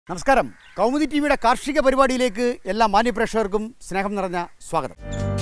നമസ്കാരം കൗമുദി ടി വിയുടെ കാർഷിക പരിപാടിയിലേക്ക് എല്ലാ മാന്യപ്രേക്ഷകർക്കും സ്നേഹം നിറഞ്ഞ സ്വാഗതം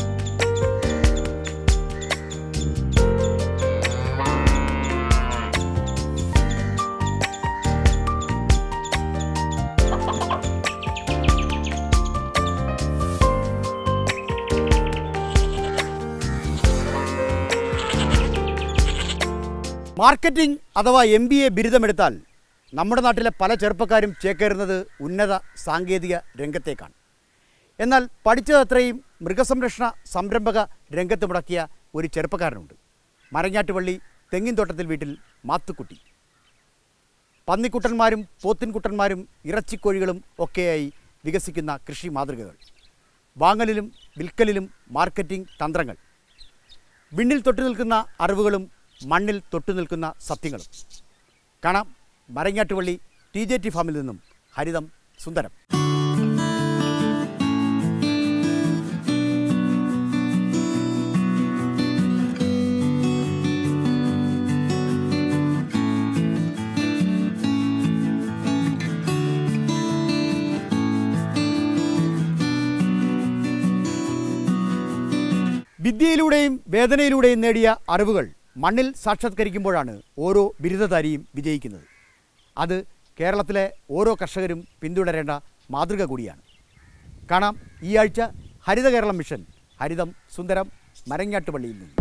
മാർക്കറ്റിംഗ് അഥവാ എം ബി എ ബിരുദമെടുത്താൽ നമ്മുടെ നാട്ടിലെ പല ചെറുപ്പക്കാരും ചേക്കേറുന്നത് ഉന്നത സാങ്കേതിക രംഗത്തേക്കാണ് എന്നാൽ പഠിച്ചതത്രയും മൃഗസംരക്ഷണ സംരംഭക രംഗത്ത് മുടക്കിയ ഒരു ചെറുപ്പക്കാരനുണ്ട് മരങ്ങാട്ടുപള്ളി തെങ്ങിൻതോട്ടത്തിൽ വീട്ടിൽ മാത്തുക്കുട്ടി പന്നിക്കുട്ടന്മാരും പോത്തിൻകുട്ടന്മാരും ഇറച്ചിക്കോഴികളും ഒക്കെയായി വികസിക്കുന്ന കൃഷി മാതൃകകൾ വാങ്ങലിലും വിൽക്കലിലും മാർക്കറ്റിംഗ് തന്ത്രങ്ങൾ വിണ്ണിൽ തൊട്ടു നിൽക്കുന്ന അറിവുകളും മണ്ണിൽ തൊട്ടു നിൽക്കുന്ന സത്യങ്ങളും കാണാം മരങ്ങാട്ടുപള്ളി ടി ജെ ടി ഫാമിൽ നിന്നും ഹരിതം സുന്ദരം വിദ്യയിലൂടെയും വേദനയിലൂടെയും നേടിയ അറിവുകൾ മണ്ണിൽ സാക്ഷാത്കരിക്കുമ്പോഴാണ് ഓരോ ബിരുദധാരിയും വിജയിക്കുന്നത് അത് കേരളത്തിലെ ഓരോ കർഷകരും പിന്തുടരേണ്ട മാതൃക കൂടിയാണ് കാണാം ഈ ആഴ്ച ഹരിത കേരളം മിഷൻ ഹരിതം സുന്ദരം മരങ്ങാട്ടുപള്ളിയിൽ നിന്ന്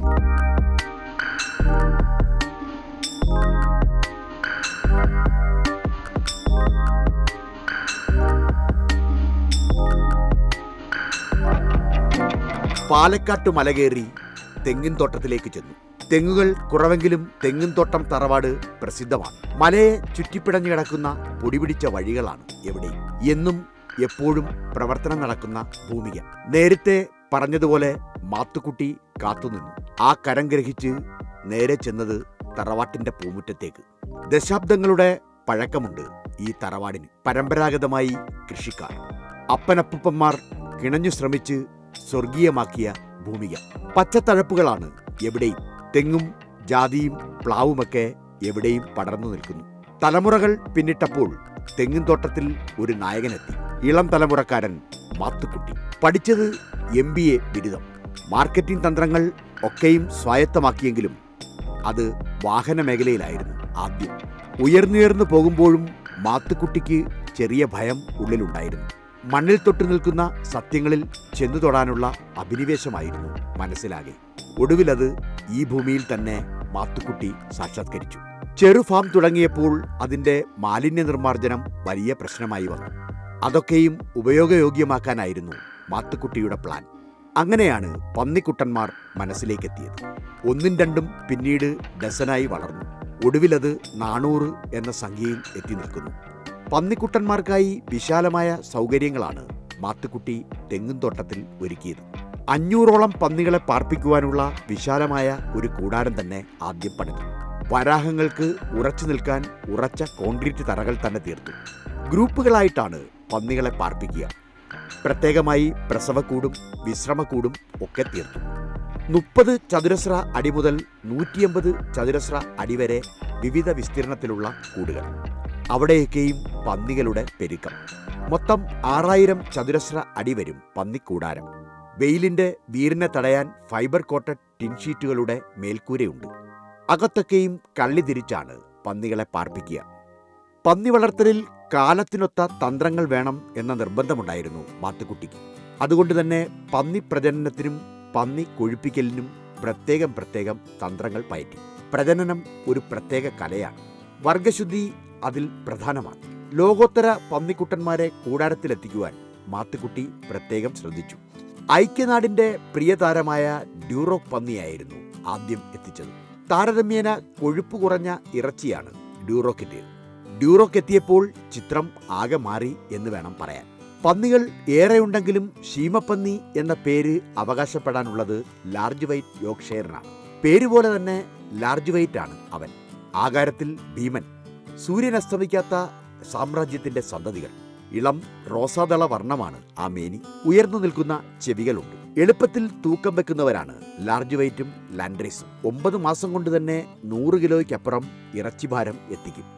പാലക്കാട്ട് മലകേറി തെങ്ങിൻ തോട്ടത്തിലേക്ക് ചെന്നു തെങ്ങുകൾ കുറവെങ്കിലും തെങ്ങിൻ തോട്ടം തറവാട് പ്രസിദ്ധമാണ് മലയെ ചുറ്റിപ്പിടഞ്ഞു കിടക്കുന്ന പൊടിപിടിച്ച വഴികളാണ് എവിടെ എന്നും എപ്പോഴും പ്രവർത്തനം നടക്കുന്ന ഭൂമിക നേരത്തെ പറഞ്ഞതുപോലെ മാത്തുക്കുട്ടി കാത്തുനിന്നു ആ കരം ഗ്രഹിച്ച് നേരെ ചെന്നത് തറവാട്ടിന്റെ പൂമുറ്റത്തേക്ക് ദശാബ്ദങ്ങളുടെ പഴക്കമുണ്ട് ഈ തറവാടിന് പരമ്പരാഗതമായി കൃഷിക്കാർ അപ്പനപ്പൂപ്പന്മാർ കിണഞ്ഞു ശ്രമിച്ച് സ്വർഗീയമാക്കിയ ഭൂമിക പച്ചത്തഴപ്പുകളാണ് എവിടെയും തെങ്ങും ജാതിയും പ്ലാവുമൊക്കെ എവിടെയും പടർന്നു നിൽക്കുന്നു തലമുറകൾ പിന്നിട്ടപ്പോൾ തെങ്ങിൻ തോട്ടത്തിൽ ഒരു നായകനെത്തി ഇളം തലമുറക്കാരൻ മാത്തുക്കുട്ടി പഠിച്ചത് എം ബി എ ബിരുദം മാർക്കറ്റിംഗ് തന്ത്രങ്ങൾ ഒക്കെയും സ്വായത്തമാക്കിയെങ്കിലും അത് വാഹന മേഖലയിലായിരുന്നു ആദ്യം ഉയർന്നുയർന്നു പോകുമ്പോഴും മാത്തുക്കുട്ടിക്ക് ചെറിയ ഭയം ഉള്ളിലുണ്ടായിരുന്നു മണ്ണിൽ തൊട്ടു നിൽക്കുന്ന സത്യങ്ങളിൽ ചെന്നു തൊടാനുള്ള അഭിനിവേശമായിരുന്നു മനസ്സിലാകെ ഒടുവിലത് ഈ ഭൂമിയിൽ തന്നെ മാത്തുക്കുട്ടി സാക്ഷാത്കരിച്ചു ചെറു ഫാം തുടങ്ങിയപ്പോൾ അതിന്റെ മാലിന്യ നിർമ്മാർജ്ജനം വലിയ പ്രശ്നമായി വന്നു അതൊക്കെയും ഉപയോഗയോഗ്യമാക്കാനായിരുന്നു മാത്തുക്കുട്ടിയുടെ പ്ലാൻ അങ്ങനെയാണ് പന്നിക്കുട്ടന്മാർ മനസ്സിലേക്കെത്തിയത് ഒന്നും രണ്ടും പിന്നീട് ഡസനായി വളർന്നു ഒടുവിലത് നാനൂറ് എന്ന സംഖ്യയിൽ എത്തി നിൽക്കുന്നു പന്നിക്കുട്ടന്മാർക്കായി വിശാലമായ സൗകര്യങ്ങളാണ് മാത്തുക്കുട്ടി തെങ്ങുംതോട്ടത്തിൽ ഒരുക്കിയത് അഞ്ഞൂറോളം പന്നികളെ പാർപ്പിക്കുവാനുള്ള വിശാലമായ ഒരു കൂടാരം തന്നെ ആദ്യം പണിതു വരാഹങ്ങൾക്ക് ഉറച്ചു നിൽക്കാൻ ഉറച്ച കോൺക്രീറ്റ് തറകൾ തന്നെ തീർത്തു ഗ്രൂപ്പുകളായിട്ടാണ് പന്നികളെ പാർപ്പിക്കുക പ്രത്യേകമായി പ്രസവക്കൂടും വിശ്രമക്കൂടും ഒക്കെ തീർത്തു മുപ്പത് ചതുരശ്ര അടി മുതൽ നൂറ്റിയമ്പത് ചതുരശ്ര അടി വരെ വിവിധ വിസ്തീർണത്തിലുള്ള കൂടുകൾ അവിടെയൊക്കെയും പന്നികളുടെ പെരുക്കം മൊത്തം ആറായിരം ചതുരശ്ര അടി വരും പന്നിക്കൂടാരം വെയിലിന്റെ വീരിനെ തടയാൻ ഫൈബർ കോട്ടഡ് ടിൻഷീറ്റുകളുടെ മേൽക്കൂരയുണ്ട് അകത്തൊക്കെയും കള്ളി തിരിച്ചാണ് പന്നികളെ പാർപ്പിക്കുക പന്നി വളർത്തലിൽ കാലത്തിനൊത്ത തന്ത്രങ്ങൾ വേണം എന്ന നിർബന്ധമുണ്ടായിരുന്നു മാത്തുക്കുട്ടിക്ക് അതുകൊണ്ട് തന്നെ പന്നി പ്രജനനത്തിനും പന്നി കൊഴുപ്പിക്കലിനും പ്രത്യേകം പ്രത്യേകം തന്ത്രങ്ങൾ പയറ്റി പ്രജനനം ഒരു പ്രത്യേക കലയാണ് വർഗശുദ്ധി അതിൽ പ്രധാനമാണ് ലോകോത്തര പന്നിക്കുട്ടന്മാരെ കൂടാരത്തിലെത്തിക്കുവാൻ മാത്തുക്കുട്ടി പ്രത്യേകം ശ്രദ്ധിച്ചു ഐക്യനാടിന്റെ പ്രിയതാരമായ ഡ്യൂറോക് പന്നിയായിരുന്നു ആദ്യം എത്തിച്ചത് താരതമ്യേന കൊഴുപ്പ് കുറഞ്ഞ ഇറച്ചിയാണ് ഡ്യൂറോക്കിന്റെ ഡ്യൂറോക്ക് എത്തിയപ്പോൾ ചിത്രം ആകെ മാറി എന്ന് വേണം പറയാൻ പന്നികൾ ഏറെയുണ്ടെങ്കിലും ശീമപ്പന്നി എന്ന പേര് അവകാശപ്പെടാനുള്ളത് ലാർജ് വൈറ്റ് യോക്ഷയറിനാണ് പേര് പോലെ തന്നെ ലാർജ് വൈറ്റ് ആണ് അവൻ ആകാരത്തിൽ ഭീമൻ സൂര്യൻ അസ്തമിക്കാത്ത സാമ്രാജ്യത്തിന്റെ സന്തതികൾ ഇളം റോസാദള വർണ്ണമാണ് ആ മേനി ഉയർന്നു നിൽക്കുന്ന ചെവികളുണ്ട് എളുപ്പത്തിൽ തൂക്കം വെക്കുന്നവരാണ് ലാർജ് വൈറ്റും ലാൻഡ്രീസും ഒമ്പത് മാസം കൊണ്ട് തന്നെ നൂറ് കിലോയ്ക്കപ്പുറം ഇറച്ചിഭാരം എത്തിക്കും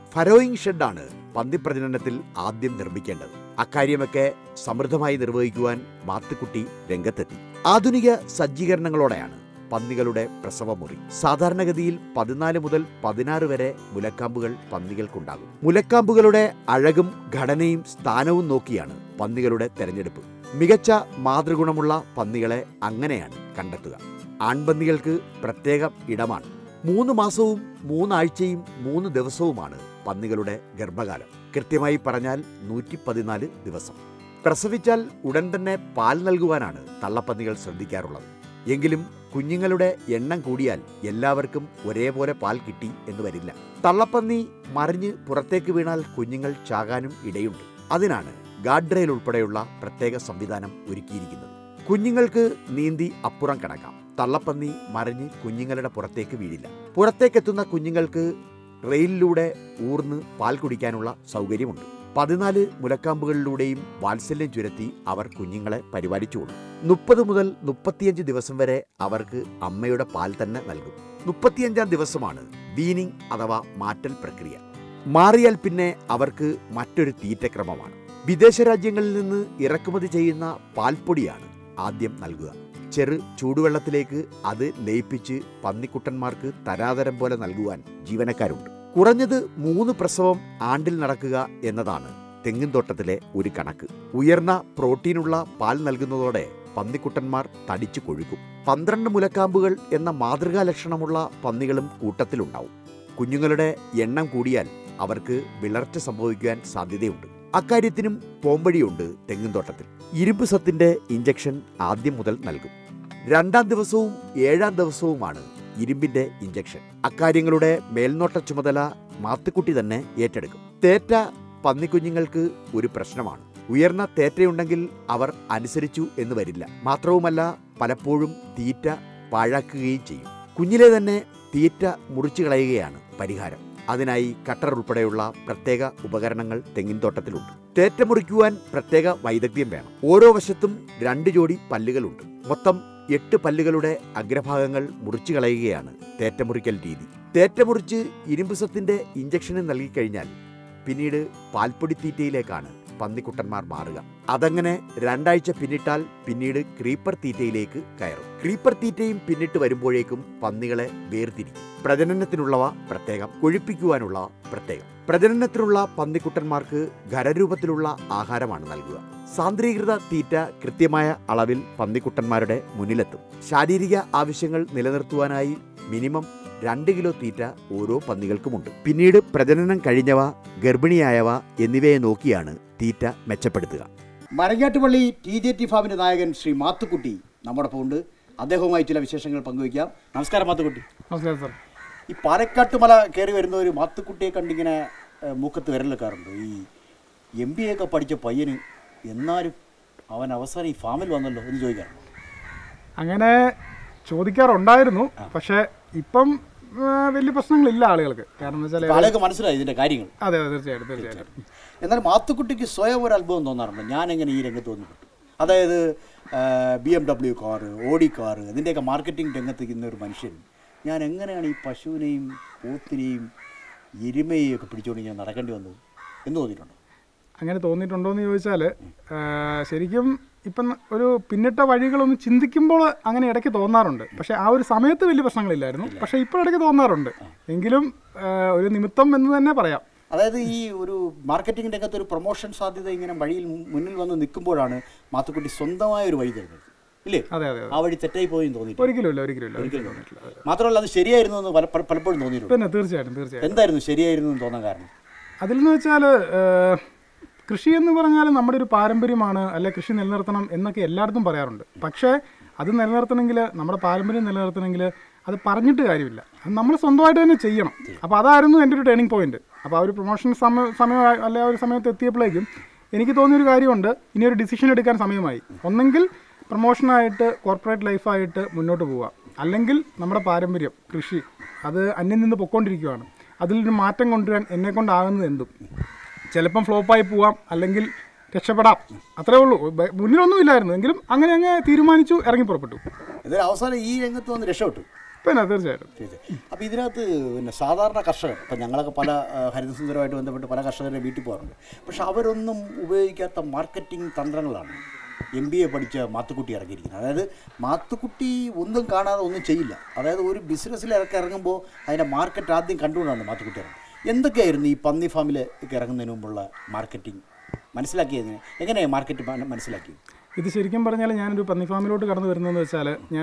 ഫരോയിങ് ഷെഡാണ് പന്നിപ്രജനനത്തിൽ ആദ്യം നിർമ്മിക്കേണ്ടത് അക്കാര്യമൊക്കെ സമൃദ്ധമായി നിർവഹിക്കുവാൻ മാത്തുക്കുട്ടി രംഗത്തെത്തി ആധുനിക സജ്ജീകരണങ്ങളോടെയാണ് പന്നികളുടെ പ്രസവമുറി സാധാരണഗതിയിൽ പതിനാല് മുതൽ പതിനാറ് വരെ മുലക്കാമ്പുകൾ പന്നികൾക്കുണ്ടാകും മുലക്കാമ്പുകളുടെ അഴകും ഘടനയും സ്ഥാനവും നോക്കിയാണ് പന്നികളുടെ തെരഞ്ഞെടുപ്പ് മികച്ച മാതൃഗുണമുള്ള പന്നികളെ അങ്ങനെയാണ് കണ്ടെത്തുക ആൺപന്നികൾക്ക് പ്രത്യേക ഇടമാണ് മൂന്ന് മാസവും മൂന്നാഴ്ചയും മൂന്ന് ദിവസവുമാണ് പന്നികളുടെ ഗർഭകാലം കൃത്യമായി പറഞ്ഞാൽ നൂറ്റി പതിനാല് ദിവസം പ്രസവിച്ചാൽ ഉടൻ തന്നെ പാൽ നൽകുവാനാണ് തള്ളപ്പന്നികൾ ശ്രദ്ധിക്കാറുള്ളത് എങ്കിലും കുഞ്ഞുങ്ങളുടെ എണ്ണം കൂടിയാൽ എല്ലാവർക്കും ഒരേപോലെ പാൽ കിട്ടി എന്ന് വരില്ല തള്ളപ്പന്നി മറിഞ്ഞ് പുറത്തേക്ക് വീണാൽ കുഞ്ഞുങ്ങൾ ചാകാനും ഇടയുണ്ട് അതിനാണ് ഗാർഡ് റെയിൽ ഉൾപ്പെടെയുള്ള പ്രത്യേക സംവിധാനം ഒരുക്കിയിരിക്കുന്നത് കുഞ്ഞുങ്ങൾക്ക് നീന്തി അപ്പുറം കിടക്കാം തള്ളപ്പന്നി മറിഞ്ഞ് കുഞ്ഞുങ്ങളുടെ പുറത്തേക്ക് വീഴില്ല പുറത്തേക്കെത്തുന്ന കുഞ്ഞുങ്ങൾക്ക് റെയിലിലൂടെ ഊർന്ന് പാൽ കുടിക്കാനുള്ള സൗകര്യമുണ്ട് പതിനാല് മുലക്കാമ്പുകളിലൂടെയും വാത്സല്യം ചുരത്തി അവർ കുഞ്ഞുങ്ങളെ പരിപാലിച്ചുകൊള്ളും മുപ്പത് മുതൽ മുപ്പത്തിയഞ്ച് ദിവസം വരെ അവർക്ക് അമ്മയുടെ പാൽ തന്നെ നൽകും മുപ്പത്തിയഞ്ചാം ദിവസമാണ് വീനിങ് അഥവാ മാറ്റൽ പ്രക്രിയ മാറിയാൽ പിന്നെ അവർക്ക് മറ്റൊരു തീറ്റക്രമമാണ് വിദേശ രാജ്യങ്ങളിൽ നിന്ന് ഇറക്കുമതി ചെയ്യുന്ന പാൽപ്പൊടിയാണ് ആദ്യം നൽകുക ചെറു ചൂടുവെള്ളത്തിലേക്ക് അത് ലയിപ്പിച്ച് പന്നിക്കുട്ടന്മാർക്ക് തരാതരം പോലെ നൽകുവാൻ ജീവനക്കാരുണ്ട് കുറഞ്ഞത് മൂന്ന് പ്രസവം ആണ്ടിൽ നടക്കുക എന്നതാണ് തെങ്ങിൻതോട്ടത്തിലെ ഒരു കണക്ക് ഉയർന്ന പ്രോട്ടീനുള്ള പാൽ നൽകുന്നതോടെ പന്നിക്കുട്ടന്മാർ തടിച്ചു കൊഴുക്കും പന്ത്രണ്ട് മുലക്കാമ്പുകൾ എന്ന മാതൃകാ ലക്ഷണമുള്ള പന്നികളും കൂട്ടത്തിലുണ്ടാവും കുഞ്ഞുങ്ങളുടെ എണ്ണം കൂടിയാൽ അവർക്ക് വിളർച്ച സംഭവിക്കുവാൻ സാധ്യതയുണ്ട് അക്കാര്യത്തിനും പോംവഴിയുണ്ട് തെങ്ങിൻതോട്ടത്തിൽ ഇരുമ്പ് സത്തിന്റെ ഇഞ്ചക്ഷൻ ആദ്യം മുതൽ നൽകും രണ്ടാം ദിവസവും ഏഴാം ദിവസവുമാണ് ഇരുമ്പിന്റെ ഇഞ്ചക്ഷൻ അക്കാര്യങ്ങളുടെ മേൽനോട്ട ചുമതല മാത്തുക്കുട്ടി തന്നെ ഏറ്റെടുക്കും തേറ്റ പന്നിക്കുഞ്ഞുങ്ങൾക്ക് ഒരു പ്രശ്നമാണ് ഉയർന്ന തേറ്റയുണ്ടെങ്കിൽ അവർ അനുസരിച്ചു എന്ന് വരില്ല മാത്രവുമല്ല പലപ്പോഴും തീറ്റ പാഴാക്കുകയും ചെയ്യും കുഞ്ഞിലെ തന്നെ തീറ്റ മുറിച്ചു കളയുകയാണ് പരിഹാരം അതിനായി കട്ടർ ഉൾപ്പെടെയുള്ള പ്രത്യേക ഉപകരണങ്ങൾ തെങ്ങിൻതോട്ടത്തിലുണ്ട് തേറ്റ മുറിക്കുവാൻ പ്രത്യേക വൈദഗ്ധ്യം വേണം ഓരോ വശത്തും രണ്ട് ജോഡി പല്ലുകളുണ്ട് മൊത്തം എട്ട് പല്ലുകളുടെ അഗ്രഭാഗങ്ങൾ മുറിച്ചു കളയുകയാണ് തേറ്റ മുറിക്കൽ രീതി തേറ്റ മുറിച്ച് ഇരുമ്പുസത്തിന്റെ ഇഞ്ചക്ഷന് നൽകിക്കഴിഞ്ഞാൽ പിന്നീട് പാൽപ്പൊടി തീറ്റയിലേക്കാണ് പന്നിക്കുട്ടന്മാർ മാറുക അതങ്ങനെ രണ്ടാഴ്ച പിന്നിട്ടാൽ പിന്നീട് ക്രീപ്പർ തീറ്റയിലേക്ക് കയറും ക്രീപ്പർ തീറ്റയും പിന്നിട്ട് വരുമ്പോഴേക്കും പന്നികളെ വേർതിരിക്കും പ്രജനനത്തിനുള്ളവ പ്രത്യേകം കൊഴുപ്പിക്കുവാനുള്ള പ്രത്യേകം പ്രജനനത്തിനുള്ള പന്നിക്കുട്ടന്മാർക്ക് ഖരരൂപത്തിലുള്ള ആഹാരമാണ് നൽകുക സാന്ദ്രീകൃത തീറ്റ കൃത്യമായ അളവിൽ പന്നിക്കുട്ടന്മാരുടെ മുന്നിലെത്തും ശാരീരിക ആവശ്യങ്ങൾ നിലനിർത്തുവാനായി മിനിമം രണ്ട് കിലോ തീറ്റ ഓരോ പന്നികൾക്കുമുണ്ട് പിന്നീട് പ്രജനനം കഴിഞ്ഞവ ഗർഭിണിയായവ എന്നിവയെ നോക്കിയാണ് തീറ്റ മെച്ചപ്പെടുത്തുക മരങ്ങാട്ടുപള്ളി ടി ജെ ടി ഫാമിൻ്റെ നായകൻ ശ്രീ മാത്തുക്കുട്ടി നമ്മോടൊപ്പം ഉണ്ട് അദ്ദേഹവുമായി ചില വിശേഷങ്ങൾ പങ്കുവയ്ക്കാം നമസ്കാരം മാത്തുക്കുട്ടി നമസ്കാരം സാർ ഈ പാലക്കാട്ട് മല കയറി വരുന്ന ഒരു മാത്തുക്കുട്ടിയെ കണ്ടിങ്ങനെ ഏഹ്, മൂക്കത്ത് വിരലെക്കാറുണ്ട് ഈ എം ബി എ ഒക്കെ പഠിച്ച പയ്യന് എന്നാലും അവൻ അവസാനം ഈ ഫാമിൽ വന്നല്ലോ എന്ന് ചോദിക്കാറുണ്ട് അങ്ങനെ ചോദിക്കാറുണ്ടായിരുന്നു പക്ഷേ ഇപ്പം ആ, വലിയ പ്രശ്നങ്ങളില്ല ആളുകൾക്ക് കാരണം എന്ന് വെച്ചാൽ ആളുകൾക്ക് മനസ്സിലായി ഇതിൻ്റെ കാര്യങ്ങൾ അതെ അതെ തീർച്ചയായിട്ടും തീർച്ചയായിട്ടും എന്നാൽ മാത്തുക്കുട്ടിക്ക് സ്വയം ഒരു അത്ഭുതം തോന്നാറുണ്ട് ഞാൻ എങ്ങനെ ഈ രംഗത്ത് വന്നിപ്പെട്ടു അതായത് ബി എം ഡബ്ല്യു കാറ് ഓടി കാറ് ഇതിൻ്റെയൊക്കെ മാർക്കറ്റിംഗ് രംഗത്ത് നിൽക്കുന്ന ഒരു മനുഷ്യൻ ഞാൻ എങ്ങനെയാണ് ഈ പശുവിനെയും പോത്തിനെയും എരുമയെയും ഒക്കെ പിടിച്ചുകൊണ്ട് ഞാൻ നടക്കേണ്ടി വന്നത് എന്ന് തോന്നിയിട്ടുണ്ടോ അങ്ങനെ തോന്നിയിട്ടുണ്ടോ എന്ന് ചോദിച്ചാൽ ശരിക്കും ഇപ്പം ഒരു പിന്നിട്ട വഴികളൊന്ന് ചിന്തിക്കുമ്പോൾ അങ്ങനെ ഇടയ്ക്ക് തോന്നാറുണ്ട് പക്ഷേ ആ ഒരു സമയത്ത് വലിയ പ്രശ്നങ്ങളില്ലായിരുന്നു പക്ഷേ ഇപ്പോൾ ഇടയ്ക്ക് തോന്നാറുണ്ട് എങ്കിലും ആ, ഒരു നിമിത്തം എന്ന് തന്നെ പറയാം അതായത് ഈ ഒരു മാർക്കറ്റിംഗ് രംഗത്ത് ഒരു പ്രൊമോഷൻ സാധ്യത ഇങ്ങനെ വഴിയിൽ മുന്നിൽ വന്ന് നിൽക്കുമ്പോഴാണ് മാത്തുക്കുട്ടി സ്വന്തമായ ഒരു വഴി തിരഞ്ഞെടുത്തത് ഇല്ലേ അതെ അതെ അതെ ആ വഴി തെറ്റായി പോയി തോന്നിയിട്ടുണ്ട് ഒരിക്കലും ഇല്ല ഒരിക്കലും ഇല്ല ഒരിക്കലും തോന്നിയിട്ടില്ല അതെ. മാത്രമല്ല അത് ശരിയായിരുന്നു എന്ന് പല- പല- പലപ്പോഴും തോന്നിയിട്ടുണ്ട് പിന്നെ തീർച്ചയായിട്ടും തീർച്ചയായിട്ടും എന്തായിരുന്നു ശരിയായിരുന്നു എന്ന് തോന്നാൻ കാരണം അതിൽ നിന്ന് വെച്ചാൽ കൃഷി എന്ന് പറഞ്ഞാൽ നമ്മുടെ ഒരു പാരമ്പര്യമാണ് അല്ലെ കൃഷി നിലനിർത്തണം എന്നൊക്കെ എല്ലായിടത്തും പറയാറുണ്ട് പക്ഷേ അത് നിലനിർത്തണമെങ്കിൽ നമ്മുടെ പാരമ്പര്യം നിലനിർത്തണമെങ്കിൽ അത് പറഞ്ഞിട്ട് കാര്യമില്ല അത് നമ്മൾ സ്വന്തമായിട്ട് തന്നെ ചെയ്യണം അപ്പോൾ അതായിരുന്നു എൻ്റെ ഒരു ടേണിംഗ് പോയിന്റ് അപ്പോൾ ആ ഒരു പ്രൊമോഷൻ സമയ സമയം അല്ലെ ആ ഒരു സമയത്ത് എത്തിയപ്പോഴേക്കും എനിക്ക് തോന്നിയൊരു കാര്യമുണ്ട് ഇനി ഒരു ഡിസിഷൻ എടുക്കാൻ സമയമായി ഒന്നെങ്കിൽ പ്രൊമോഷനായിട്ട് കോർപ്പറേറ്റ് ലൈഫായിട്ട് മുന്നോട്ട് പോവുക അല്ലെങ്കിൽ നമ്മുടെ പാരമ്പര്യം കൃഷി അത് അന്യം നിന്ന് പൊയ്ക്കൊണ്ടിരിക്കുകയാണ് അതിലൊരു മാറ്റം കൊണ്ടുവരാൻ എന്നെ കൊണ്ടാകുന്നത് എന്തും ചിലപ്പം ഫ്ലോപ്പായി പോവാം അല്ലെങ്കിൽ രക്ഷപ്പെടാം അത്രേ ഉള്ളൂ ബ- മുന്നിലൊന്നും ഇല്ലായിരുന്നു എങ്കിലും അങ്ങനെ അങ്ങ് തീരുമാനിച്ചു ഇറങ്ങി പുറപ്പെട്ടു എന്നാലും അവസാനം ഈ രംഗത്ത് വന്ന് രക്ഷപ്പെട്ടു പിന്നെ തീർച്ചയായിട്ടും അപ്പോൾ ഇതിനകത്ത് പിന്നെ സാധാരണ കർഷകർ ഇപ്പം ഞങ്ങളൊക്കെ പല ആ, ഹരിതസുന്ദരമായിട്ട് ബന്ധപ്പെട്ട് പല കർഷകരുടെ വീട്ടിൽ പോകാറുണ്ട് പക്ഷെ അവരൊന്നും ഉപയോഗിക്കാത്ത മാർക്കറ്റിംഗ് തന്ത്രങ്ങളാണ് എം ബി എ പഠിച്ച മാത്തുക്കുട്ടി ഇറങ്ങിയിരിക്കുന്നത് അതായത് മാത്തുക്കുട്ടി ഒന്നും കാണാതെ ഒന്നും ചെയ്യില്ല അതായത് ഒരു ബിസിനസ്സിലൊക്കെ ഇറങ്ങുമ്പോൾ അതിൻ്റെ മാർക്കറ്റ് ആദ്യം കണ്ടുകൊണ്ടാണ് മാത്തുക്കുട്ടി ഇറങ്ങുന്നത് എന്തൊക്കെയായിരുന്നു ഈ പന്നി ഫാമിൽ ഒക്കെ ഇറങ്ങുന്നതിന് മുമ്പുള്ള മാർക്കറ്റിംഗ് മനസ്സിലാക്കിയതിന് എങ്ങനെയാണ് മാർക്കറ്റ് മനസ്സിലാക്കിയത് ഇത് ശരിക്കും പറഞ്ഞാൽ ഞാനൊരു പന്നി ഫാമിലോട്ട് കടന്നു വരുന്നതെന്ന് വെച്ചാൽ ഞാൻ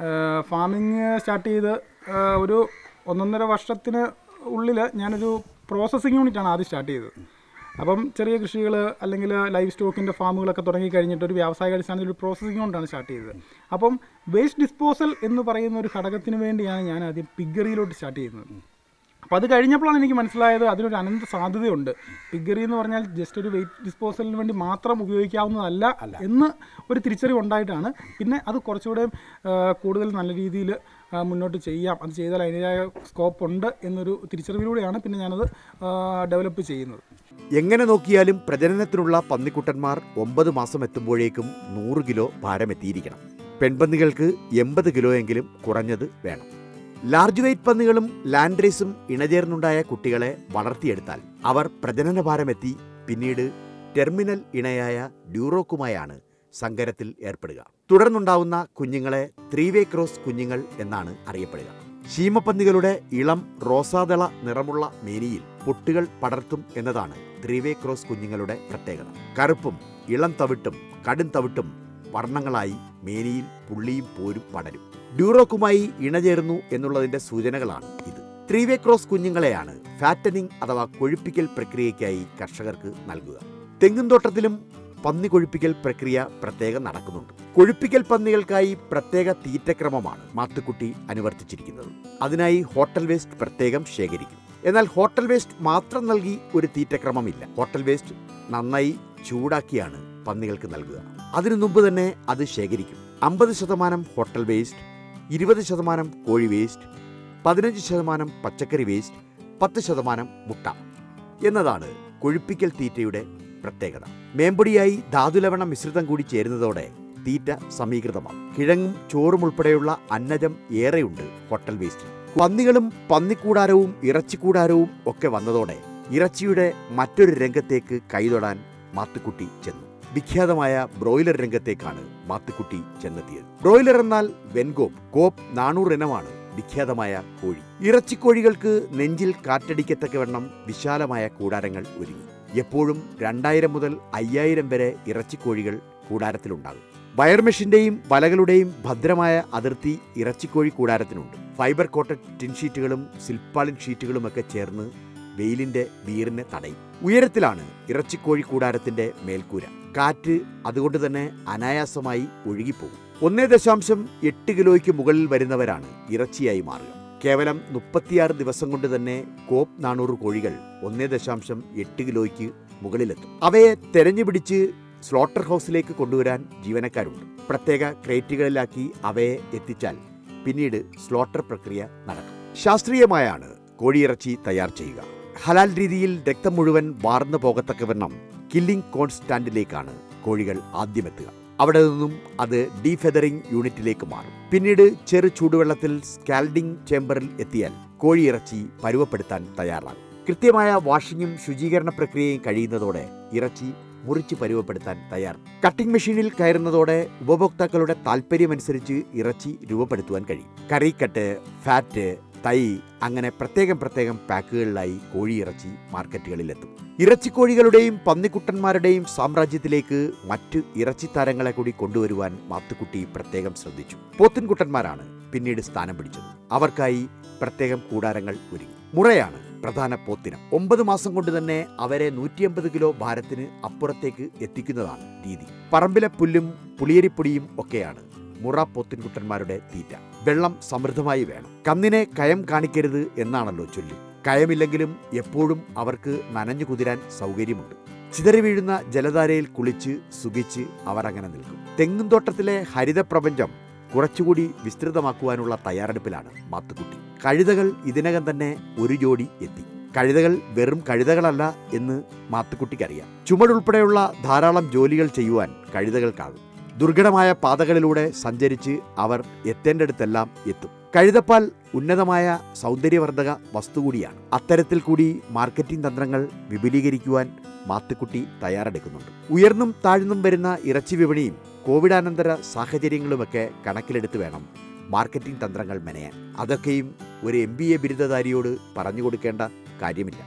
ഫാമിങ് സ്റ്റാർട്ട് ചെയ്ത് ആ, ഒരു ഒന്നൊന്നര വർഷത്തിന് ഉള്ളിൽ ഞാനൊരു പ്രോസസ്സിംഗ് യൂണിറ്റാണ് ആദ്യം സ്റ്റാർട്ട് ചെയ്തത് അപ്പം ചെറിയ കൃഷികൾ അല്ലെങ്കിൽ ലൈഫ് സ്റ്റോക്കിൻ്റെ ഫാമുകളൊക്കെ തുടങ്ങി കഴിഞ്ഞിട്ട് ഒരു വ്യാവസായിക അടിസ്ഥാനത്തിൽ ഒരു പ്രോസസ്സിംഗ് കൊണ്ടാണ് സ്റ്റാർട്ട് ചെയ്തത് അപ്പം വേസ്റ്റ് ഡിസ്പോസൽ എന്ന് പറയുന്ന ഒരു ഘടകത്തിന് വേണ്ടിയാണ് ഞാൻ ആദ്യം പിഗറിയിലോട്ട് സ്റ്റാർട്ട് ചെയ്യുന്നത് അപ്പോൾ അത് കഴിഞ്ഞപ്പോഴാണ് എനിക്ക് മനസ്സിലായത് അതിനൊരു അനന്ത സാധ്യതയുണ്ട് പിഗറി എന്ന് പറഞ്ഞാൽ ജസ്റ്റ് ഒരു വെയിറ്റ് ഡിസ്പോസലിന് വേണ്ടി മാത്രം ഉപയോഗിക്കാവുന്നതല്ല എന്ന് ഒരു തിരിച്ചറിവ് ഉണ്ടായിട്ടാണ് പിന്നെ അത് കുറച്ചുകൂടെ ആ, കൂടുതൽ നല്ല രീതിയിൽ മുന്നോട്ട് ചെയ്യാം അത് ചെയ്താൽ അതിൻ്റെതായ സ്കോപ്പ് ഉണ്ട് എന്നൊരു തിരിച്ചറിവിലൂടെയാണ് പിന്നെ ഞാനത് ഡെവലപ്പ് ചെയ്യുന്നത് എങ്ങനെ നോക്കിയാലും പ്രജനനത്തിനുള്ള പന്നിക്കുട്ടന്മാർ ഒമ്പത് മാസം എത്തുമ്പോഴേക്കും നൂറ് കിലോ ഭാരമെത്തിയിരിക്കണം പെൺപന്നികൾക്ക് എൺപത് കിലോയെങ്കിലും കുറഞ്ഞത് വേണം ലാർജ് വെയ്റ്റ് പന്നികളും ലാൻഡ് റേസും ഇണചേർന്നുണ്ടായ കുട്ടികളെ വളർത്തിയെടുത്താൽ അവർ പ്രജനനഭാരമെത്തി പിന്നീട് ടെർമിനൽ ഇണയായ ഡ്യൂറോക്കുമായാണ് സങ്കരത്തിൽ ഏർപ്പെടുക തുടർന്നുണ്ടാവുന്ന കുഞ്ഞുങ്ങളെ ത്രീ വേ ക്രോസ് കുഞ്ഞുങ്ങൾ എന്നാണ് അറിയപ്പെടുക ശീമപ്പന്നികളുടെ ഇളം റോസാതള നിറമുള്ള മേനിയിൽ പൊട്ടുകൾ പടർത്തും എന്നതാണ് ത്രീ വേ ക്രോസ് കുഞ്ഞുങ്ങളുടെ പ്രത്യേകത കറുപ്പും ഇളം തവിട്ടും കടും തവിട്ടും വർണ്ണങ്ങളായി മേനിയിൽ പുള്ളിയും പോരും പടരും ഡ്യൂറോക്കുമായി ഇണചേർന്നു എന്നുള്ളതിന്റെ സൂചനകളാണ് ഇത് ത്രീ വേ ക്രോസ് കുഞ്ഞുങ്ങളെയാണ് ഫാറ്റനിങ് അഥവാ കൊഴുപ്പിക്കൽ പ്രക്രിയയ്ക്കായി കർഷകർക്ക് നൽകുക തെങ്ങുംതോട്ടത്തിലും പന്നി കൊഴുപ്പിക്കൽ പ്രക്രിയ പ്രത്യേകം നടക്കുന്നുണ്ട് കൊഴുപ്പിക്കൽ പന്നികൾക്കായി പ്രത്യേക തീറ്റക്രമമാണ് മാത്തുക്കുട്ടി അനുവർത്തിച്ചിരിക്കുന്നത് അതിനായി ഹോട്ടൽ വേസ്റ്റ് പ്രത്യേകം ശേഖരിക്കും എന്നാൽ ഹോട്ടൽ വേസ്റ്റ് മാത്രം നൽകി ഒരു തീറ്റക്രമമില്ല ഹോട്ടൽ വേസ്റ്റ് നന്നായി ചൂടാക്കിയാണ് പന്നികൾക്ക് നൽകുക അതിനു മുമ്പ് തന്നെ അത് ശേഖരിക്കും അമ്പത് ശതമാനം ഹോട്ടൽ വേസ്റ്റ് ഇരുപത് ശതമാനം കോഴി വേസ്റ്റ് പതിനഞ്ച് ശതമാനം പച്ചക്കറി വേസ്റ്റ് പത്ത് ശതമാനം മുട്ട എന്നതാണ് കൊഴുപ്പിക്കൽ തീറ്റയുടെ പ്രത്യേകത മേമ്പൊടിയായി ധാതുലവണ മിശ്രിതം കൂടി ചേരുന്നതോടെ തീറ്റ സമീകൃതമാകും കിഴങ്ങും ചോറും ഉൾപ്പെടെയുള്ള അന്നജം ഏറെയുണ്ട് ഹോട്ടൽ വേസ്റ്റിൽ പന്നികളും പന്നിക്കൂടാരവും ഇറച്ചിക്കൂടാരവും ഒക്കെ വന്നതോടെ ഇറച്ചിയുടെ മറ്റൊരു രംഗത്തേക്ക് കൈതൊടാൻ മാത്തുക്കുട്ടി ചെന്നു വിഖ്യാതമായ ബ്രോയിലർ രംഗത്തേക്കാണ് മാത്തുക്കുട്ടി ചെന്നെത്തിയത് ബ്രോയിലർ എന്നാൽ വെൻകോപ്പ് കോപ്പ് നാനൂറ് ഇനമാണ് വിഖ്യാതമായ കോഴി ഇറച്ചിക്കോഴികൾക്ക് നെഞ്ചിൽ കാറ്റടിക്കത്തക്കവണ്ണം വിശാലമായ കൂടാരങ്ങൾ ഒരുങ്ങി എപ്പോഴും രണ്ടായിരം മുതൽ അയ്യായിരം വരെ ഇറച്ചിക്കോഴികൾ കൂടാരത്തിലുണ്ടാകും വയർ മെഷിന്റെയും വലകളുടെയും ഭദ്രമായ അതിർത്തി ഇറച്ചിക്കോഴി കൂടാരത്തിനുണ്ട് ഫൈബർ കോട്ടഡ് ടിൻ ഷീറ്റുകളും സിൽപ്പാളിൻ ഷീറ്റുകളുമൊക്കെ ചേർന്ന് വെയിലിന്റെ വീറിനെ തടയും ഉയരത്തിലാണ് ഇറച്ചിക്കോഴി കൂടാരത്തിന്റെ മേൽക്കൂര കാറ്റ് അതുകൊണ്ട് തന്നെ അനായാസമായി ഒഴുകിപ്പോകും ഒന്നേ ദശാംശം എട്ട് കിലോയ്ക്ക് മുകളിൽ വരുന്നവരാണ് ഇറച്ചിയായി മാറുക കേവലം മുപ്പത്തിയാറ് ദിവസം കൊണ്ട് തന്നെ കോപ്പ് നാനൂറ് കോഴികൾ ഒന്നേ ദശാംശം എട്ട് കിലോയ്ക്ക് മുകളിലെത്തും അവയെ തെരഞ്ഞുപിടിച്ച് സ്ലോട്ടർ ഹൗസിലേക്ക് കൊണ്ടുവരാൻ ജീവനക്കാരുണ്ട് പ്രത്യേക ക്രേറ്റുകളിലാക്കി അവയെ എത്തിച്ചാൽ പിന്നീട് സ്ലോട്ടർ പ്രക്രിയ നടക്കും ശാസ്ത്രീയമായാണ് കോഴിയിറച്ചി തയ്യാർ ചെയ്യുക ഹലാൽ രീതിയിൽ രക്തം മുഴുവൻ വാർന്നു പോകത്തക്കവണ്ണം കില്ലിംഗ് കോൺസ്റ്റാൻഡിലേക്കാണ് കോഴികൾ ആദ്യമെത്തുക അവിടെ നിന്നും അത് ഡീഫെദറിംഗ് യൂണിറ്റിലേക്ക് മാറും പിന്നീട് ചെറു ചൂടുവെള്ളത്തിൽ സ്കാൽഡിംഗ് ചേംബറിൽ എത്തിയാൽ കോഴിയിറച്ചി പരുവപ്പെടുത്താൻ തയ്യാറാകും കൃത്യമായ വാഷിങ്ങും ശുചീകരണ പ്രക്രിയയും കഴിയുന്നതോടെ ഇറച്ചി മുറിച്ച് പരുവപ്പെടുത്താൻ തയ്യാർ കട്ടിംഗ് മെഷീനിൽ കയറുന്നതോടെ ഉപഭോക്താക്കളുടെ താല്പര്യമനുസരിച്ച് ഇറച്ചി രൂപപ്പെടുത്തുവാൻ കഴിയും കറിക്കട്ട് ഫാറ്റ് തൈ അങ്ങനെ പ്രത്യേകം പ്രത്യേകം പാക്കുകളിലായി കോഴിയിറച്ചി മാർക്കറ്റുകളിലെത്തും ഇറച്ചിക്കോഴികളുടെയും പന്നിക്കുട്ടന്മാരുടെയും സാമ്രാജ്യത്തിലേക്ക് മറ്റ് ഇറച്ചി താരങ്ങളെ കൂടി കൊണ്ടുവരുവാൻ മാത്തുക്കുട്ടി പ്രത്യേകം ശ്രദ്ധിച്ചു പോത്തിൻകുട്ടന്മാരാണ് പിന്നീട് സ്ഥാനം പിടിച്ചത് അവർക്കായി പ്രത്യേകം കൂടാരങ്ങൾ ഒരുങ്ങി മുറയാണ് പ്രധാന പോത്തിനം ഒമ്പത് മാസം കൊണ്ട് തന്നെ അവരെ നൂറ്റിയമ്പത് കിലോ ഭാരത്തിന് അപ്പുറത്തേക്ക് എത്തിക്കുന്നതാണ് രീതി പറമ്പിലെ പുല്ലും പുളിയരിപ്പൊടിയും ഒക്കെയാണ് മുറ പോത്തിൻകുട്ടന്മാരുടെ തീറ്റ വെള്ളം സമൃദ്ധമായി വേണം കന്നിനെ കയം കാണിക്കരുത് എന്നാണല്ലോ ചൊല്ലി കയമില്ലെങ്കിലും എപ്പോഴും അവർക്ക് നനഞ്ഞു കുതിരാൻ സൗകര്യമുണ്ട് ചിതറി വീഴുന്ന ജലധാരയിൽ കുളിച്ച് സുഖിച്ച് അവർ അങ്ങനെ നിൽക്കും തെങ്ങുംതോട്ടത്തിലെ ഹരിതപ്രപഞ്ചം കുറച്ചുകൂടി വിസ്തൃതമാക്കുവാനുള്ള തയ്യാറെടുപ്പിലാണ് മാത്തുക്കുട്ടി കഴുതകൾ ഇതിനകം തന്നെ ഒരു ജോഡി എത്തി കഴുതകൾ വെറും കഴുതകളല്ല എന്ന് മാത്തുക്കുട്ടിക്കറിയാം ചുമടുൾപ്പെടെയുള്ള ധാരാളം ജോലികൾ ചെയ്യുവാൻ കഴുതകൾക്കാകും ദുർഘടമായ പാതകളിലൂടെ സഞ്ചരിച്ച് അവർ എത്തേണ്ടടുത്തെല്ലാം എത്തും കഴുതപ്പാൽ ഉന്നതമായ സൗന്ദര്യവർദ്ധക വസ്തു കൂടിയാണ് അത്തരത്തിൽ കൂടി മാർക്കറ്റിംഗ് തന്ത്രങ്ങൾ വിപുലീകരിക്കുവാൻ മാത്തുക്കുട്ടി തയ്യാറെടുക്കുന്നുണ്ട് ഉയർന്നും താഴ്ന്നും വരുന്ന ഇറച്ചി വിപണിയും കോവിഡാനന്തര സാഹചര്യങ്ങളുമൊക്കെ കണക്കിലെടുത്ത് വേണം മാർക്കറ്റിംഗ് തന്ത്രങ്ങൾ മെനയാൻ അതൊക്കെയും ഒരു എം ബി എ ബിരുദധാരിയോട് പറഞ്ഞു കൊടുക്കേണ്ട കാര്യമില്ല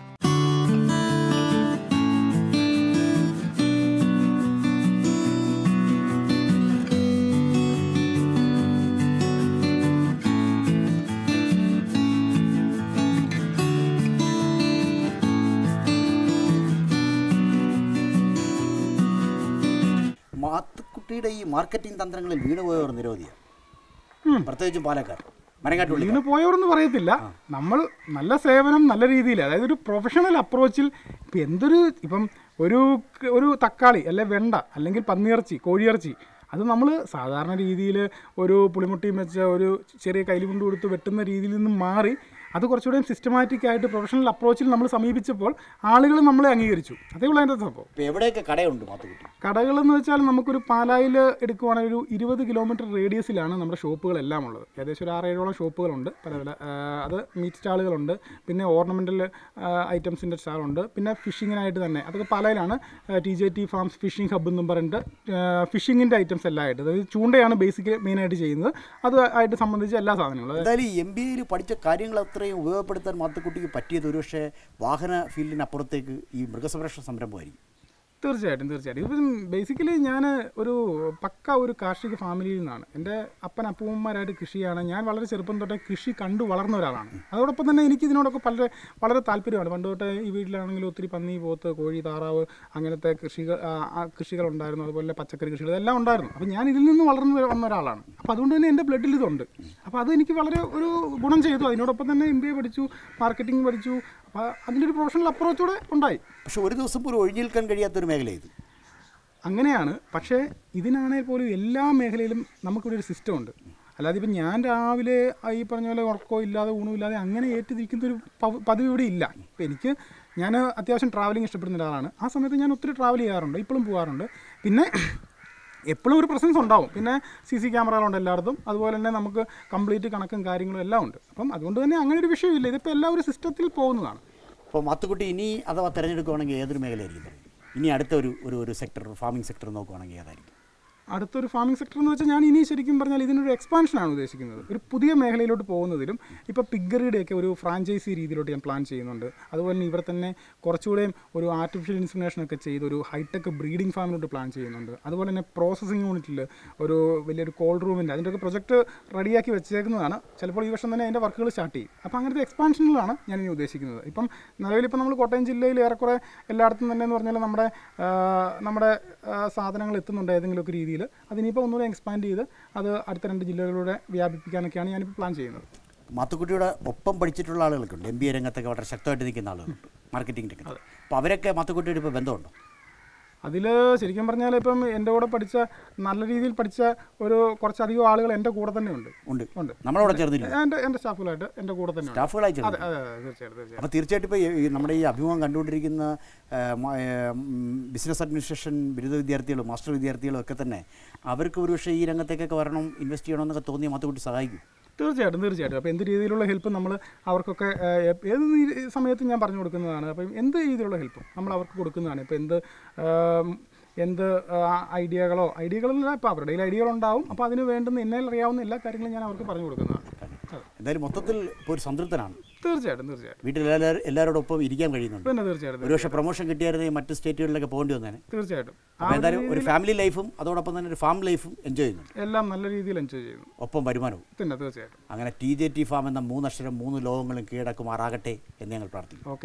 മാത്തുക്കുട്ടിയുടെ ഈ മാർക്കറ്റിംഗ് തന്ത്രങ്ങളിൽ വീണുപോയവർ നിരവധിയാണ് പ്രത്യേകിച്ചും പാലക്കാർ മരങ്ങാട്ടുള്ളി വീണ് പോയവരെന്ന് പറയത്തില്ല നമ്മൾ നല്ല സേവനം നല്ല രീതിയിൽ അതായത് ഒരു പ്രൊഫഷണൽ അപ്രോച്ചിൽ ഇപ്പം എന്തൊരു ഇപ്പം ഒരു ഒരു തക്കാളി അല്ലെ വെണ്ട അല്ലെങ്കിൽ പന്നിയിറച്ചി കോഴിയിറച്ചി അത് നമ്മൾ സാധാരണ രീതിയിൽ ഒരു പുളിമുട്ടിയും വെച്ച ഒരു ചെറിയ കൈലിമുണ്ട് കൊടുത്ത് വെട്ടുന്ന രീതിയിൽ നിന്ന് മാറി അത് കുറച്ചുകൂടെ സിസ്റ്റമാറ്റിക് ആയിട്ട് പ്രൊഫഷണൽ അപ്രോച്ചിൽ നമ്മൾ സമീപിച്ചപ്പോൾ ആളുകൾ നമ്മളെ അംഗീകരിച്ചു അതേ ഉള്ള അതിൻ്റെ സംഭവം ഇപ്പോൾ എവിടെയൊക്കെ കടയുണ്ട് മാത്തുക്കുട്ടി കടകളെന്ന് വെച്ചാൽ നമുക്കൊരു പാലായിൽ എടുക്കുവാണെങ്കിൽ ഒരു ഇരുപത് കിലോമീറ്റർ റേഡിയസിലാണ് നമ്മുടെ ഷോപ്പുകളെല്ലാം ഉള്ളത് ഏകദേശം ഒരു ആറേഴോളം ഷോപ്പുകളുണ്ട് പല പല ആ, അത് മീറ്റ് സ്റ്റാളുകളുണ്ട് പിന്നെ ഓർണമെൻ്റൽ ഐറ്റംസിൻ്റെ സ്റ്റാളുണ്ട് പിന്നെ ഫിഷിങ്ങിനായിട്ട് തന്നെ അതൊക്കെ പാലയിലാണ് T J T farms fishing hub എന്നും പറഞ്ഞിട്ട് ഫിഷിങ്ങിൻ്റെ ഐറ്റംസ് എല്ലാം ആയിട്ട് അതായത് ചൂണ്ടയാണ് ബേസിക് മെയിനായിട്ട് ചെയ്യുന്നത് അത് ആയിട്ട് സംബന്ധിച്ച് എല്ലാ സാധനങ്ങളും അതായത് എന്തായാലും എം ബി എയിൽ പഠിച്ച കാര്യങ്ങൾ അത്രയും ഉപയോഗപ്പെടുത്താൻ മാത്തുക്കുട്ടിക്ക് പറ്റിയത് ഒരുപക്ഷെ വാഹന ഫീൽഡിനപ്പുറത്തേക്ക് ഈ മൃഗസംരക്ഷണ സംരംഭമായിരിക്കും തീർച്ചയായിട്ടും തീർച്ചയായിട്ടും ഇപ്പം ബേസിക്കലി ഞാൻ ഒരു പക്ക ഒരു കാർഷിക ഫാമിലിയിൽ നിന്നാണ് എൻ്റെ അപ്പൻ അപ്പൂമ്മമാരായിട്ട് കൃഷിയാണ് ഞാൻ വളരെ ചെറുപ്പം തൊട്ടേ കൃഷി കണ്ടു വളർന്ന ഒരാളാണ് അതോടൊപ്പം തന്നെ എനിക്ക് ഇതിനോടൊക്കെ വളരെ വളരെ താല്പര്യമാണ് പണ്ട് തൊട്ടേ ഈ വീട്ടിലാണെങ്കിലും ഒത്തിരി പന്നി പോത്ത് കോഴി താറാവ് അങ്ങനത്തെ കൃഷികൾ ആ, ആ കൃഷികളുണ്ടായിരുന്നു അതുപോലെ പച്ചക്കറി കൃഷികൾ എല്ലാം ഉണ്ടായിരുന്നു അപ്പോൾ ഞാൻ ഇതിൽ നിന്ന് വളർന്നു വന്ന ഒരാളാണ് അപ്പോൾ അതുകൊണ്ട് തന്നെ എൻ്റെ ബ്ലഡിൽ ഇതുണ്ട് അപ്പോൾ അത് എനിക്ക് വളരെ ഒരു ഗുണം ചെയ്തു അതിനോടൊപ്പം തന്നെ എം ബി എ പഠിച്ചു മാർക്കറ്റിംഗ് പഠിച്ചു അപ്പോൾ അതിൻ്റെ ഒരു പ്രൊഫഷണൽ അപ്രോച്ചൂടെ ഉണ്ടായി പക്ഷെ ഒരു ദിവസം പോലും ഒഴിഞ്ഞു നിൽക്കാൻ കഴിയാത്തൊരു മേഖല ഇത് അങ്ങനെയാണ് പക്ഷേ ഇതിനാണെങ്കിൽ പോലും എല്ലാ മേഖലയിലും നമുക്കിവിടെ ഒരു സിസ്റ്റം ഉണ്ട് അല്ലാതെ ഇപ്പം ഞാൻ രാവിലെ ആ ഈ പറഞ്ഞ പോലെ ഉറക്കോ ഇല്ലാതെ ഊണുമില്ലാതെ അങ്ങനെ ഏറ്റിരിക്കുന്ന ഒരു പവ്- പതിവ് ഇവിടെ ഇല്ല ഇപ്പം എനിക്ക് ഞാൻ അത്യാവശ്യം ട്രാവലിംഗ് ഇഷ്ടപ്പെടുന്ന ഒരാളാണ് ആ സമയത്ത് ഞാൻ ഒത്തിരി ട്രാവൽ ചെയ്യാറുണ്ട് ഇപ്പോഴും പോകാറുണ്ട് പിന്നെ എപ്പോഴും ഒരു പ്രസൻസ് ഉണ്ടാവും പിന്നെ സി സി ക്യാമറകളുണ്ട് എല്ലായിടത്തും അതുപോലെ തന്നെ നമുക്ക് കംപ്ലീറ്റ് കണക്കും കാര്യങ്ങളും എല്ലാം ഉണ്ട് അപ്പം അതുകൊണ്ട് തന്നെ അങ്ങനെ ഒരു വിഷയമില്ല ഇതിപ്പോൾ എല്ലാ ഒരു സിസ്റ്റത്തിൽ പോകുന്നതാണ് അപ്പോൾ മാത്തുക്കുട്ടി ഇനി അഥവാ തിരഞ്ഞെടുക്കുകയാണെങ്കിൽ ഏതൊരു മേഖലയായിരിക്കും തിരഞ്ഞെടുക്കുക? ഇനി അടുത്ത ഒരു ഒരു ഒരു സെക്ടർ ഫാമിംഗ് സെക്ടർ നോക്കുകയാണെങ്കിൽ ഏതായിരിക്കും അടുത്തൊരു ഫാമിംഗ് സെക്ടർ എന്ന് വെച്ചാൽ ഞാൻ ഇനി ശരിക്കും പറഞ്ഞാൽ ഇതിനൊരു എക്സ്പാൻഷനാണ് ഉദ്ദേശിക്കുന്നത് ഒരു പുതിയ മേഖലയിലോട്ട് പോകുന്നതിലും ഇപ്പോൾ പിഗ്ഗറിയുടെയൊക്കെ ഒരു ഫ്രാഞ്ചൈസി രീതിയിലോട്ട് ഞാൻ പ്ലാൻ ചെയ്യുന്നുണ്ട് അതുപോലെ തന്നെ ഇവിടെ തന്നെ കുറച്ചുകൂടെയും ഒരു ആർട്ടിഫിഷ്യൽ ഇൻസിമിനേഷൻ ഒക്കെ ചെയ്ത് ഒരു ഹൈടെക് ബ്രീഡിംഗ് ഫാമിലോട്ട് പ്ലാൻ ചെയ്യുന്നുണ്ട് അതുപോലെ തന്നെ പ്രോസസ്സിംഗ് യൂണിറ്റിൽ ഒരു വലിയൊരു കോൾഡ് റൂമിൻ്റെ അതിൻ്റെ ഒക്കെ പ്രൊജക്റ്റ് റെഡിയാക്കി വെച്ചേക്കുന്നതാണ് ചിലപ്പോൾ ഈ വർഷം തന്നെ അതിൻ്റെ വർക്കുകൾ സ്റ്റാർട്ട് ചെയ്യും അപ്പോൾ അങ്ങനത്തെ എക്സ്പാൻഷനിലാണ് ഞാൻ ഇനി ഉദ്ദേശിക്കുന്നത് ഇപ്പം നിലവിലിപ്പോൾ നമ്മൾ കോട്ടയം ജില്ലയിൽ ഏറെക്കുറെ എല്ലായിടത്തും തന്നെ എന്ന് പറഞ്ഞാൽ നമ്മുടെ ആ, നമ്മുടെ ആ, സാധനങ്ങൾ എത്തുന്നുണ്ട് ഏതെങ്കിലുമൊക്കെ രീതിയിൽ അതിനിപ്പോൾ ഒന്നുകൂടെ എക്സ്പാൻഡ് ചെയ്ത് അത് അടുത്ത രണ്ട് ജില്ലകളിലൂടെ വ്യാപിപ്പിക്കാനൊക്കെയാണ് ഞാനിപ്പോൾ പ്ലാൻ ചെയ്യുന്നത് മാത്തുക്കുട്ടിയുടെ ഒപ്പം പഠിച്ചിട്ടുള്ള ആളുകളൊക്കെ ഉണ്ട് എം ബി എ രംഗത്തൊക്കെ വളരെ ശക്തമായിട്ട് നിൽക്കുന്ന ആളുകളുണ്ട് മാർക്കറ്റിംഗ് രംഗത്ത് അപ്പോൾ അവരൊക്കെ മാത്തുക്കുട്ടിയുടെ ഇപ്പോൾ ബന്ധമുണ്ടോ അതിൽ ശരിക്കും പറഞ്ഞാൽ ഇപ്പം എൻ്റെ കൂടെ പഠിച്ച നല്ല രീതിയിൽ പഠിച്ച ഒരു കുറച്ചധികം ആളുകൾ എൻ്റെ കൂടെ തന്നെ ഉണ്ട് ഉണ്ട് ഉണ്ട് നമ്മളവിടെ ചേർന്നില്ല എൻ്റെ എൻ്റെ സ്റ്റാഫുകളായിട്ട് എൻ്റെ കൂടെ തന്നെ ഉണ്ട് സ്റ്റാഫുകളായി അതെ ചേർന്നു അതെ അതെ, തീർച്ചയായിട്ടും തീർച്ചയായിട്ടും അപ്പോൾ തീർച്ചയായിട്ടും ഇപ്പോൾ ഈ നമ്മുടെ ഈ അഭിമുഖം കണ്ടുകൊണ്ടിരിക്കുന്ന ആ, മ- ആ, ഉം, ബിസിനസ് അഡ്മിനിസ്ട്രേഷൻ ബിരുദ വിദ്യാർത്ഥികളും മാസ്റ്റർ വിദ്യാർത്ഥികളും ഒക്കെ തന്നെ അവർക്ക് ഒരുപക്ഷെ ഈ രംഗത്തേക്കൊക്കെ വരണം ഇൻവെസ്റ്റ് ചെയ്യണമെന്നൊക്കെ തോന്നിയ മാത്തുക്കുട്ടി സഹായിക്കും തീർച്ചയായിട്ടും തീർച്ചയായിട്ടും അപ്പോൾ എന്ത് രീതിയിലുള്ള ഹെൽപ്പ് നമ്മൾ അവർക്കൊക്കെ ഏഹ്, എ- ഏത് രീ- സമയത്തും ഞാൻ പറഞ്ഞു കൊടുക്കുന്നതാണ് അപ്പം എന്ത് രീതിയിലുള്ള ഹെൽപ്പും നമ്മൾ അവർക്ക് കൊടുക്കുന്നതാണ് ഇപ്പോൾ എന്ത് ആം, എന്ത് ആ, ഐഡിയകളോ ഐഡിയകളല്ല ഇപ്പോൾ അവരുടെ കയ്യിൽ ഐഡിയകളുണ്ടാവും അപ്പോൾ അതിന് വേണ്ടുന്ന എന്നെ അറിയാവുന്ന എല്ലാ കാര്യങ്ങളും ഞാൻ അവർക്ക് പറഞ്ഞു കൊടുക്കുന്നതാണ് അതെ. എന്തായാലും മൊത്തത്തിൽ ഇപ്പോൾ ഒരു സംതൃപ്തനാണ് തീർച്ചയായിട്ടും തീർച്ചയായിട്ടും വീട്ടിൽ എല്ലാവരും എല്ലാവരോടൊപ്പം ഇരിക്കാൻ കഴിയുന്നുണ്ട് പിന്നെ തീർച്ചയായിട്ടും ഒരുപക്ഷെ പ്രൊമോഷൻ കിട്ടിയായിരുന്നെങ്കിൽ മറ്റ് സ്റ്റേറ്റുകളിലൊക്കെ പോകേണ്ടി വന്നേനെ തീർച്ചയായിട്ടും ആ അപ്പോൾ എന്തായാലും ഒരു ഫാമിലി ലൈഫും അതോടൊപ്പം തന്നെ ഒരു ഫാം ലൈഫും എൻജോയ് ചെയ്യുന്നുണ്ട് എല്ലാം നല്ല രീതിയിൽ എൻജോയ് ചെയ്യുന്നു ഒപ്പം വരുമാനവും പിന്നെ തീർച്ചയായിട്ടും അങ്ങനെ ടി ജെ ടി ഫാം എന്ന മൂന്നക്ഷരം മൂന്ന് ലോകങ്ങളും കീഴടക്കുമാറാകട്ടെ എന്ന് ഞങ്ങൾ പ്രാർത്ഥിക്കുന്നു ഓക്കെ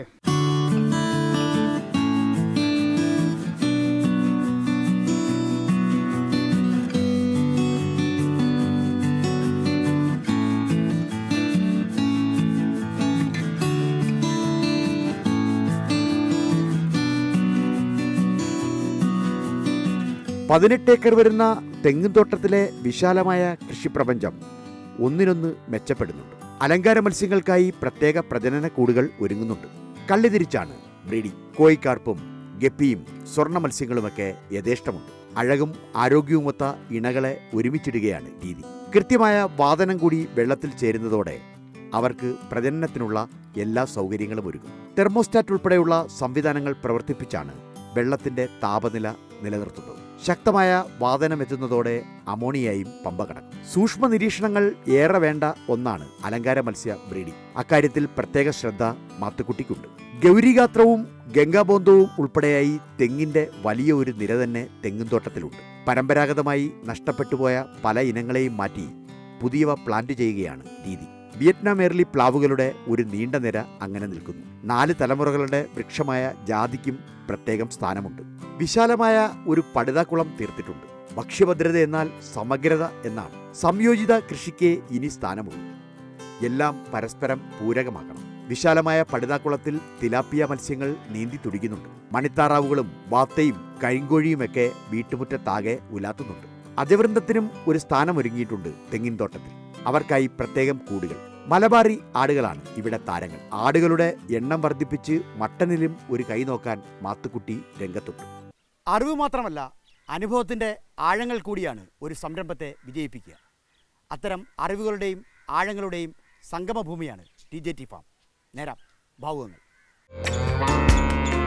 പതിനെട്ട് ഏക്കർ വരുന്ന തെങ്ങും തോട്ടത്തിലെ വിശാലമായ കൃഷിപ്രപഞ്ചം ഒന്നിനൊന്ന് മെച്ചപ്പെടുന്നുണ്ട് അലങ്കാര മത്സ്യങ്ങൾക്കായി പ്രത്യേക പ്രജനന കൂടുകൾ ഒരുങ്ങുന്നുണ്ട് കള്ളിതിരിച്ചാണ് ബ്രീഡിംഗ് കോഴിക്കാർപ്പും ഗപ്പിയും സ്വർണ്ണ മത്സ്യങ്ങളുമൊക്കെ യഥേഷ്ടമുണ്ട് അഴകും ആരോഗ്യവുമൊത്ത ഇണകളെ ഒരുമിച്ചിടുകയാണ് രീതി കൃത്യമായ വാദനം കൂടി വെള്ളത്തിൽ ചേരുന്നതോടെ അവർക്ക് പ്രജനനത്തിനുള്ള എല്ലാ സൗകര്യങ്ങളും ഒരുക്കും തെർമോസ്റ്റാറ്റ് ഉൾപ്പെടെയുള്ള സംവിധാനങ്ങൾ പ്രവർത്തിപ്പിച്ചാണ് വെള്ളത്തിന്റെ താപനില നിലനിർത്തുന്നത് ശക്തമായ വാദനം എത്തുന്നതോടെ അമോണിയയും പമ്പ കടക്കും സൂക്ഷ്മ നിരീക്ഷണങ്ങൾ ഏറെ വേണ്ട ഒന്നാണ് അലങ്കാര മത്സ്യ ബ്രീഡിംഗ് അക്കാര്യത്തിൽ പ്രത്യേക ശ്രദ്ധ മാത്തുക്കുട്ടിക്കുണ്ട് ഗൗരിഗാത്രവും ഗംഗാബോന്ധവും ഉൾപ്പെടെയായി തെങ്ങിന്റെ വലിയ ഒരു നിര തന്നെ തെങ്ങുംതോട്ടത്തിലുണ്ട് പരമ്പരാഗതമായി നഷ്ടപ്പെട്ടുപോയ പല ഇനങ്ങളെയും മാറ്റി പുതിയവ പ്ലാന്റ് ചെയ്യുകയാണ് രീതി വിയറ്റ്നാം എയർലി പ്ലാവുകളുടെ ഒരു നീണ്ട നിര അങ്ങനെ നിൽക്കുന്നു നാല് തലമുറകളുടെ വൃക്ഷമായ ജാതിക്കും പ്രത്യേകം സ്ഥാനമുണ്ട് വിശാലമായ ഒരു പടുതാക്കുളം തീർത്തിട്ടുണ്ട് ഭക്ഷ്യഭദ്രത എന്നാൽ സമഗ്രത എന്നാണ് സംയോജിത കൃഷിക്ക് ഇനി സ്ഥാനമുള്ളൂ എല്ലാം പരസ്പരം പൂരകമാക്കണം വിശാലമായ പടുതാക്കുളത്തിൽ തിലാപ്പിയ മത്സ്യങ്ങൾ നീന്തി തുടിക്കുന്നുണ്ട് മണിത്താറാവുകളും വാത്തയും കരിങ്കോഴിയുമൊക്കെ വീട്ടുമുറ്റത്താകെ ഉലാത്തുന്നുണ്ട് അജവൃന്ദത്തിനും ഒരു സ്ഥാനമൊരുങ്ങിയിട്ടുണ്ട് തെങ്ങിൻ തോട്ടത്തിൽ അവർക്കായി പ്രത്യേകം കൂടുകൾ മലബാറി ആടുകളാണ് ഇവിടെ താരങ്ങൾ ആടുകളുടെ എണ്ണം വർദ്ധിപ്പിച്ച് മട്ടനിലും ഒരു കൈ നോക്കാൻ മാത്തുക്കുട്ടി രംഗത്തുണ്ട് അറിവ് മാത്രമല്ല അനുഭവത്തിൻ്റെ ആഴങ്ങൾ കൂടിയാണ് ഒരു സംരംഭത്തെ വിജയിപ്പിക്കുക അത്തരം അറിവുകളുടെയും ആഴങ്ങളുടെയും സംഗമഭൂമിയാണ് ടി ജെ ടി ഫാം നേരാം ഭാവുകങ്ങൾ